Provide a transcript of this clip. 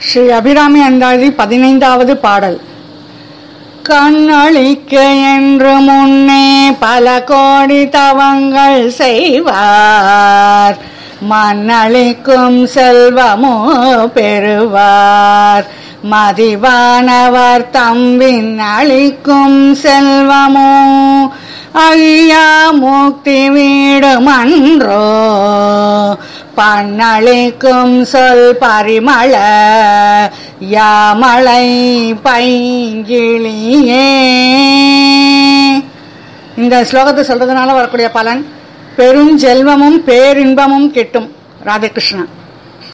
ஸ்ரீ அபிராமி அந்தாதி பதினைந்தாவது பாடல் கண்ணளிக்க என்று முன்னே பல கோடி தவங்கள் செய்வார் மண்ணளிக்கும் செல்வமோ பெறுவார் மதிவானவர் தம்பின் அளிக்கும் செல்வமோ ஐயா முக்தி வீடுமன்றோ பண்ணளிக்கும் சொல் பரிமள யாமலை பைங்கிளியே இந்த ஸ்லோகத்தை சொல்றதுனால வரக்கூடிய பலன் பெரும் செல்வமும் பேரின்பமும் கிட்டும் ராதகிருஷ்ணன்